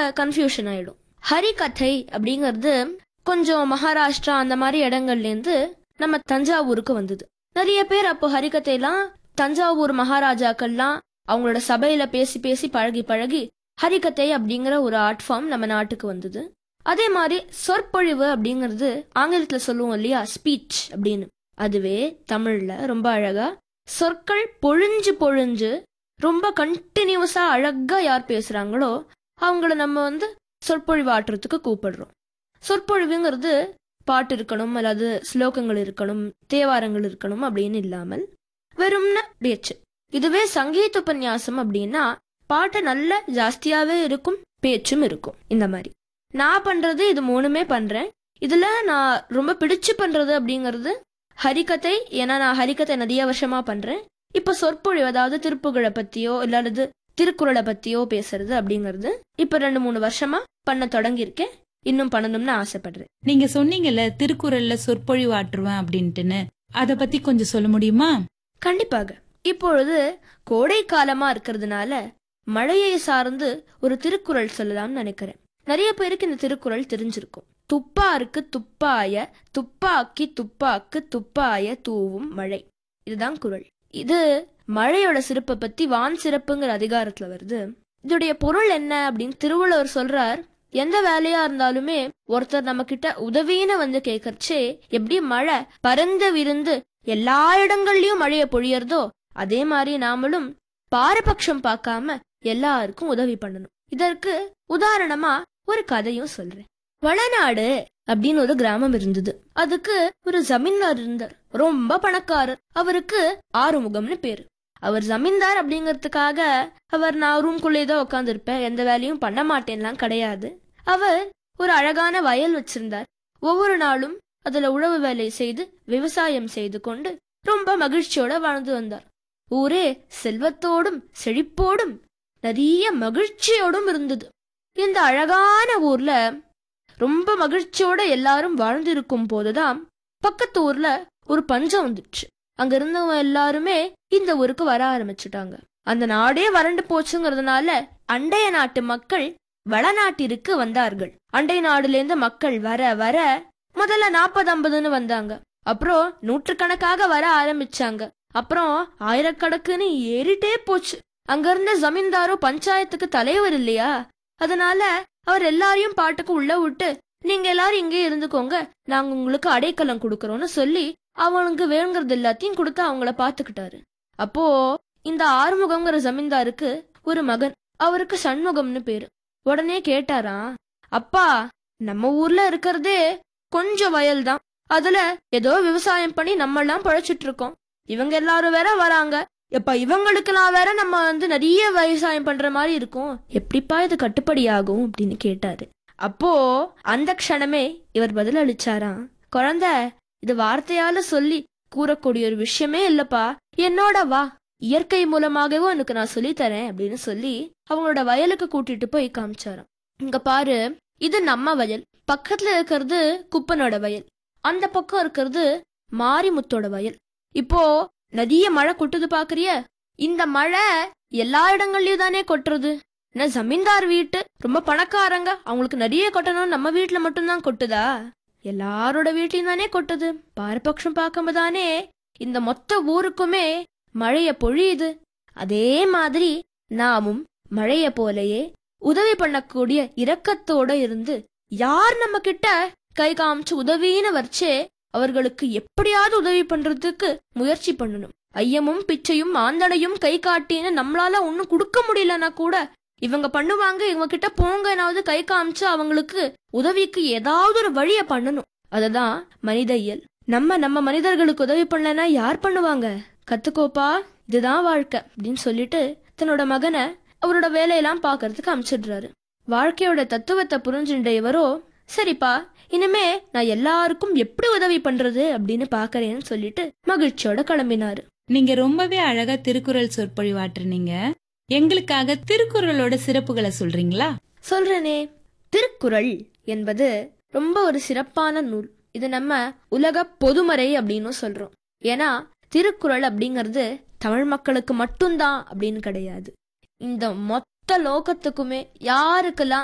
confusion ஆயிடும் ஹரிகதை அப்படிங்கிறது கொஞ்சம் மகாராஷ்டிரா அந்த மாதிரி இடங்கள்ல இருந்து நம்ம தஞ்சாவூருக்கு வந்தது நிறைய பேர் அப்போ ஹரிகதைலாம் தஞ்சாவூர் மகாராஜாக்கள்லாம் அவங்களோட சபையில பேசி பேசி பழகி பழகி ஹரிகதை அப்படிங்கிற ஒரு ஆர்ட் ஃபார்ம் நம்ம நாட்டுக்கு வந்தது அதே மாதிரி சொற்பொழிவு அப்படிங்கிறது ஆங்கிலத்துல சொல்லுவோம் இல்லையா ஸ்பீச் அப்படின்னு அதுவே தமிழ்ல ரொம்ப அழகா சொற்கள் பொழிஞ்சு பொழிஞ்சு ரொம்ப கண்டினியூஸா அழகா யார் பேசுறாங்களோ அவங்கள நம்ம வந்து சொற்பொழிவு ஆட்டுறதுக்கு கூப்பிடுறோம் சொற்பொழிவுங்கிறது பாட்டு இருக்கணும் அல்லது ஸ்லோகங்கள் இருக்கணும் தேவாரங்கள் இருக்கணும் அப்படின்னு இல்லாமல் வெறும்ன பேச்சு இதுவே சங்கீத உபன்யாசம் அப்படின்னா பாட்டு நல்ல ஜாஸ்தியாவே இருக்கும் பேச்சும் இருக்கும் இந்த மாதிரி நான் பண்றது இது மூணுமே பண்றேன் இதுல நான் ரொம்ப பிடிச்சு பண்றது அப்படிங்கிறது ஹரிகதை ஏன்னா நான் ஹரிகதை நிறைய வருஷமா பண்றேன் இப்ப சொற்பொழிவு அதாவது திருப்புகழை பத்தியோ இல்லாதது திருக்குறளை பத்தியோ பேசுறது அப்படிங்கிறது இப்ப ரெண்டு மூணு வருஷமா பண்ண தொடங்கியிருக்கேன் இன்னும் பண்ணணும்னு ஆசைப்படுறேன் நீங்க சொன்னீங்கல்ல திருக்குறள்ல சொற்பொழிவு ஆற்றுவேன் அப்படின்ட்டுன்னு அத பத்தி கொஞ்சம் சொல்ல முடியுமா கண்டிப்பாக இப்பொழுது கோடை காலமா இருக்கிறதுனால மழையை சார்ந்து ஒரு திருக்குறள் சொல்லலாம்னு நினைக்கிறேன் நிறைய பேருக்கு இந்த திருக்குறள் தெரிஞ்சிருக்கும் துப்பாருக்கு துப்பாய துப்பாக்கி துப்பாக்கு துப்பாய தூவும் மழை இதுதான் குறள் இது மழையோட சிறப்பை பத்தி வான் சிறப்புங்கிற அதிகாரத்துல வருது இதோடைய பொருள் என்ன அப்படின்னு திருவள்ளுவர் சொல்றார் எந்த வேலையா இருந்தாலுமே ஒருத்தர் நம்ம கிட்ட உதவின்னு வந்து கேட்கறச்சே எப்படி மழை பறந்து விருந்து எல்லா இடங்கள்லயும் மழைய பொழியறதோ அதே மாதிரி நாமளும் பாரபட்சம் பார்க்காம எல்லாருக்கும் உதவி பண்ணணும் இதற்கு உதாரணமா ஒரு கதையும் சொல்றேன் வளநாடு அப்படின்னு ஒரு கிராமம் இருந்தது அதுக்கு ஒரு ஜமீன்தார் இருந்தார் ரொம்ப பணக்காரர் அவருக்கு ஆறுமுகம்னு பேரு அவர் ஜமீன்தார் அப்படிங்கறதுக்காக அவர் நான் ரூம்குள்ளேதான் உட்காந்து இருப்பேன் எந்த வேலையும் பண்ண மாட்டேன்லாம் கிடையாது அவர் ஒரு அழகான வயல் வச்சிருந்தார் ஒவ்வொரு நாளும் அதுல உழவு வேலை செய்து விவசாயம் செய்து கொண்டு ரொம்ப மகிழ்ச்சியோட வாழ்ந்து வந்தார் ஊரே செல்வத்தோடும் செழிப்போடும் நிறைய மகிழ்ச்சியோடும் இருந்தது இந்த அழகான ஊர்ல ரொம்ப மகிழ்ச்சியோட எல்லாரும் வாழ்ந்திருக்கும் போதுதான் பக்கத்து ஊர்ல ஒரு பஞ்சம் வந்துச்சு அங்க இருந்தவங்க எல்லாருமே இந்த ஊருக்கு வர ஆரம்பிச்சுட்டாங்க அந்த நாடே வறண்டு போச்சுங்கிறதுனால அண்டைய நாட்டு மக்கள் வளநாட்டிற்கு வந்தார்கள் அண்டை நாடுல இருந்து மக்கள் வர வர முதல்ல நாற்பது ஐம்பதுன்னு வந்தாங்க அப்புறம் நூற்றுக்கணக்காக வர ஆரம்பிச்சாங்க அப்புறம் ஆயிரக்கணக்குன்னு ஏறிட்டே போச்சு அங்க இருந்த ஜமீன்தாரோ பஞ்சாயத்துக்கு தலைவர் இல்லையா அதனால அவர் எல்லாரையும் பாட்டுக்கு உள்ள விட்டு நீங்க எல்லாரும் இங்கே இருந்துக்கோங்க நாங்க உங்களுக்கு அடைக்கலம் கொடுக்கறோம்னு சொல்லி அவனுக்கு வேணுங்கிறது எல்லாத்தையும் கொடுத்து அவங்கள பாத்துக்கிட்டாரு அப்போ இந்த ஆறுமுகம்ங்கிற ஜமீன்தாருக்கு ஒரு மகன் அவருக்கு சண்முகம்னு பேரு உடனே கேட்டாராம் அப்பா நம்ம ஊர்ல இருக்கிறதே கொஞ்சம் வயல் தான் அதுல ஏதோ விவசாயம் பண்ணி நம்ம எல்லாம் பழைச்சிட்டு இருக்கோம் இவங்க எல்லாரும் வேற வராங்க எப்ப இவங்களுக்கெல்லாம் வேற நம்ம வந்து நிறைய விவசாயம் பண்ற மாதிரி இருக்கும் எப்படிப்பா இது கட்டுப்படி ஆகும் அப்படின்னு கேட்டாரு அப்போ அந்த க்ஷணமே இவர் பதில் அளிச்சாராம் குழந்தை இது வார்த்தையால சொல்லி கூறக்கூடிய ஒரு விஷயமே இல்லப்பா என்னோட வா இயற்கை மூலமாகவே உனக்கு நான் சொல்லி தரேன் அப்படின்னு சொல்லி அவங்களோட வயலுக்கு கூட்டிட்டு போய் காமிச்சாராம் இங்க பாரு இது நம்ம வயல் பக்கத்துல இருக்கிறது குப்பனோட வயல் அந்த பக்கம் இருக்கிறது மாரிமுத்தோட வயல் இப்போ நிறைய மழை கொட்டுது பாக்குறிய இந்த மழை எல்லா இடங்கள்லயும் தானே கொட்டுறது என்ன ஜமீன்தார் வீட்டு ரொம்ப பணக்காரங்க அவங்களுக்கு நிறைய கொட்டணும் நம்ம வீட்டுல மட்டும்தான் கொட்டுதா எல்லாரோட வீட்லயும் தானே கொட்டுது பாரபட்சம் பார்க்கும்போது தானே இந்த மொத்த ஊருக்குமே மழைய பொழியுது அதே மாதிரி நாமும் மழைய போலயே உதவி பண்ணக்கூடிய இரக்கத்தோட இருந்து யார் நம்ம கிட்ட கை காமிச்சு உதவின்னு வச்சே அவர்களுக்கு எப்படியாவது உதவி பண்றதுக்கு முயற்சி பண்ணணும் ஐயமும் பிச்சையும் ஆந்தனையும் கை காட்டின்னு நம்மளால ஒன்னும் கொடுக்க முடியலன்னா கூட இவங்க பண்ணுவாங்க இவங்க கிட்ட போங்கனாவது கை காமிச்சு அவங்களுக்கு உதவிக்கு ஏதாவது ஒரு வழிய பண்ணணும் அததான் மனித இயல் நம்ம நம்ம மனிதர்களுக்கு உதவி பண்ணலன்னா யார் பண்ணுவாங்க கத்துக்கோப்பா இதுதான் வாழ்க்கை அப்படின்னு சொல்லிட்டு தன்னோட மகனை அவரோட வேலையெல்லாம் பாக்குறதுக்கு அமிச்சிடுறாரு வாழ்க்கையோட தத்துவத்தை புரிஞ்சுட்ட இவரோ சரிப்பா இனிமே நான் எல்லாருக்கும் எப்படி உதவி பண்றது அப்படின்னு பாக்குறேன்னு சொல்லிட்டு மகிழ்ச்சியோட கிளம்பினாரு நீங்க ரொம்பவே அழகா திருக்குறள் சொற்பொழிவாற்றுனீங்க எங்களுக்காக திருக்குறளோட சிறப்புகளை சொல்றீங்களா சொல்றேனே திருக்குறள் என்பது ரொம்ப ஒரு சிறப்பான நூல் இது நம்ம உலக பொதுமறை அப்படின்னு சொல்றோம் ஏன்னா திருக்குறள் அப்படிங்கிறது தமிழ் மக்களுக்கு மட்டும்தான் அப்படின்னு கிடையாது இந்த மொத்த லோகத்துக்குமே யாருக்கெல்லாம்